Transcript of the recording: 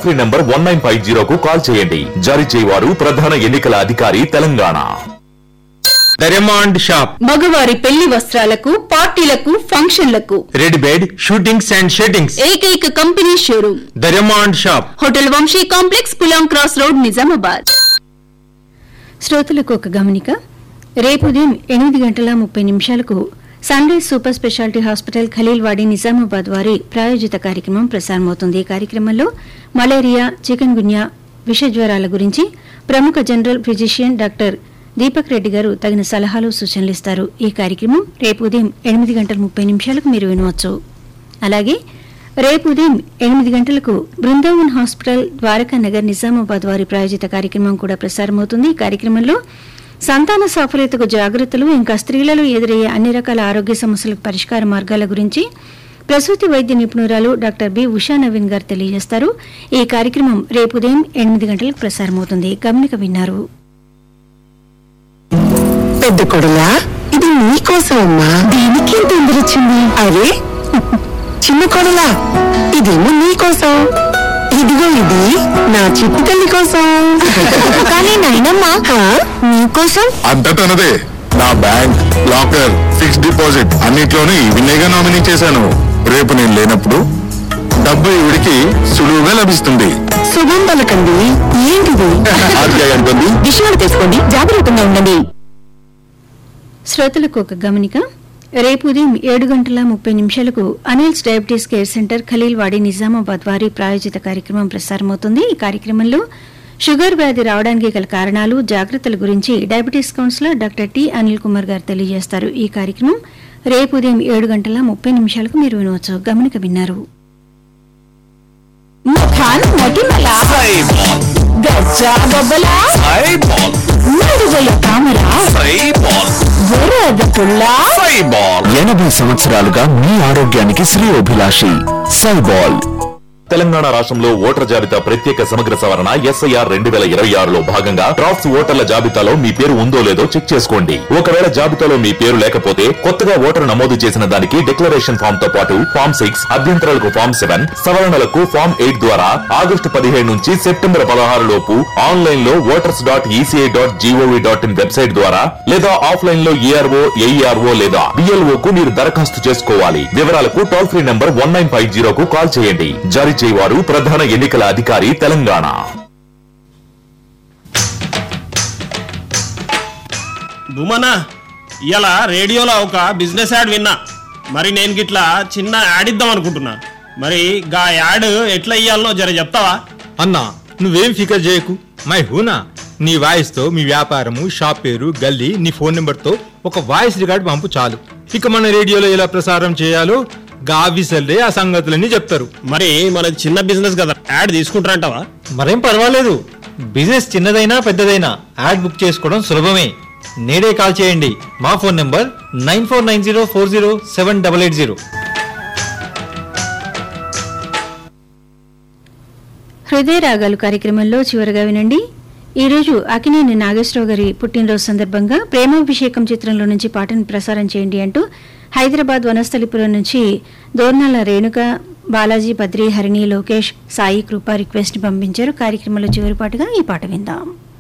free number one nine five జీరోకు call చేయండి జారీ చేయవారు ప్రధాన ఎన్నికల అధికారి తెలంగాణ దరమాండ్ షాప్ మగవారి పెళ్లి వస్త్రాలకు పార్టీలకు ఫంక్షన్లకు readymade suitings and shirtings ఏకైక కంపెనీ షోరూమ్ దరమాండ్ షాప్ హోటల్ వంశీ కాంప్లెక్స్ పులాం క్రాస్ రోడ్ నిజామాబాద్ శ్రోతలకు ఒక గమనిక రేపు ఉదయం ఎనిమిది గంటల ముప్పై నిమిషాలకు sunrise super speciality hospital Khaleelwadi Nizamabad వారి ప్రాయోజిత కార్యక్రమం ప్రసారమవుతుంది ఈ కార్యక్రమంలో మలేరియా చికెన్ గున్యా విషజ్వరాల గురించి ప్రముఖ general physician doctor Deepak Reddy గారు తగిన సలహాలు సూచనలు ఇస్తారు ఈ కార్యక్రమం రేపు ఉదయం ఎనిమిది గంటల ముప్పై నిమిషాలకు మీరు వినవచ్చు అలాగే రేపు ఉదయం ఎనిమిది గంటలకు బృందావన్ హాస్పిటల్ ద్వారకా నగర్ నిజామాబాద్ వారి ప్రాయోజిత కార్యక్రమం కూడా ప్రసారమవుతుంది ఈ కార్యక్రమంలో సంతాన సాఫల్యతకు జాగ్రత్తలు ఇంకా స్త్రీలలో ఎదురయ్యే అన్ని రకాల ఆరోగ్య సమస్యలకు పరిష్కార మార్గాల గురించి ప్రసూతి వైద్య నిపుణురాలు డాక్టర్ బి ఉషా నవీన్ గారు తెలియజేస్తారు ఈ కార్యక్రమం రేపు ఉదయం ఎనిమిది గంటలకు ప్రసారమవుతుంది గమనిక విన్నారు పెద్ద కొడలా ఇది నీకోసం అమ్మా దీనికి తొందర వచ్చింది అరే చిన్న కొడలా ఇదేమో నీకోసం ఇదిగో ఇది నా చిట్టి తల్లి కోసం కానీ నాయనమ్మా నీకోసం అంతా తనదే నా బ్యాంక్ లాకర్ ఫిక్స్డ్ డిపాజిట్ అన్నిట్లోని వినయగా నామినీ చేశాను రేపు నేను లేనప్పుడు డబ్బు ఇవిడికి సులువుగా లభిస్తుంది శుభం పలకండి ఏంటిది ఆర్బీఐ అంటుంది విషయాలు తెలుసుకోండి జాగ్రత్తగా ఉండండి శ్రోతలకు ఒక గమనిక రేపు ఉదయం ఏడు గంటల ముప్పై నిమిషాలకు Anil's diabetes care centre Khaleelwadi Nizamabad వారి ప్రాయోజిత కార్యక్రమం ప్రసారమవుతుంది ఈ కార్యక్రమంలో షుగర్ వ్యాధి రావడానికి గల కారణాలు జాగ్రత్తల గురించి diabetes counsellor doctor T Anil Kumar గారు తెలియజేస్తారు ఈ కార్యక్రమం రేపు ఉదయం ఏడు గంటల ముప్పై నిమిషాలకు మీరు వినవచ్చు గమనిక విన్నారు ముఖాన్ మొటిమల గజ్జా బొబ్బల నడువల తామర బురద పుల్ల ఎనభై సంవత్సరాలుగా మీ ఆరోగ్యానికి శ్రేయోభిలాషి సైబాల్ తెలంగాణ రాష్ట్రంలో ఓటర్ జాబితా ప్రత్యేక సమగ్ర సవరణ ఎస్ఐఆర్ రెండు వేల ఇరవై ఆరులో భాగంగా డ్రాఫ్ట్స్ ఓటర్ల జాబితాలో మీ పేరు ఉందో లేదో చెక్ చేసుకోండి ఒకవేళ జాబితాలో మీ పేరు లేకపోతే కొత్తగా ఓటరు నమోదు చేసిన దానికి డిక్లరేషన్ ఫామ్ తో పాటు ఫామ్ సిక్స్ అభ్యంతరాలకు ఫామ్ సెవెన్ సవరణలకు ఫామ్ ఎయిట్ ద్వారా ఆగస్టు పదిహేడు నుంచి సెప్టెంబర్ పదహారు లోపు ఆన్లైన్ లో voters dot ECI dot GOV dot IN website ద్వారా లేదా ఆఫ్లైన్ లో ఏఆర్ఓ ఏఈఆర్ఓ లేదా బిఎల్ఓ కు మీరు దరఖాస్తు చేసుకోవాలి వివరాలకు toll free number one nine five జీరోకు కాల్ చేయండి జారీ చేయవారు ప్రధాన ఎన్నికల అధికారి తెలంగాణ భూమనా ఇవాళ రేడియోలో ఒక బిజినెస్ యాడ్ విన్నా మరి నేను గిట్లా చిన్న యాడ్ ఇద్దాం అనుకుంటున్నా మరి గా యాడ్ ఎట్లా ఇయ్యాలనో జర చెప్తావా అన్నా నువ్వేం ఫికర్ చేయకు మై హూనా నీ వాయిస్ తో మీ వ్యాపారము షాప్ పేరు గల్లీ నీ ఫోన్ నెంబర్ తో ఒక వాయిస్ రికార్డ్ పంపు చాలు ఇక మన రేడియోలో ఎలా ప్రసారం చేయాలో గావిసల్లే ఆ సంగతులన్నీ చెప్తారు మరి మన చిన్న బిజినెస్ కదా యాడ్ తీసుకుంటారంటావా మరేం పర్వాలేదు బిజినెస్ చిన్నదైనా పెద్దదైనా యాడ్ బుక్ చేసుకోవడం సులభమే నేడే కాల్ చేయండి మా phone number nine four nine zero four zero seven double eight zero హృదయ రాగాలు కార్యక్రమంలో చివరగా వినండి ఈ రోజు అకినేని నాగేశ్వరరావు గారి పుట్టినరోజు సందర్భంగా ప్రేమాభిషేకం చిత్రంలో నుంచి పాటను ప్రసారం చేయండి అంటూ హైదరాబాద్ వనస్థలిపురం నుంచి దోర్నాల రేణుక బాలాజీ బద్రి హరిణి లోకేష్ సాయి కృప రిక్వెస్ట్ పంపించారు కార్యక్రమంలో చివరి పాటుగా ఈ పాట విందాం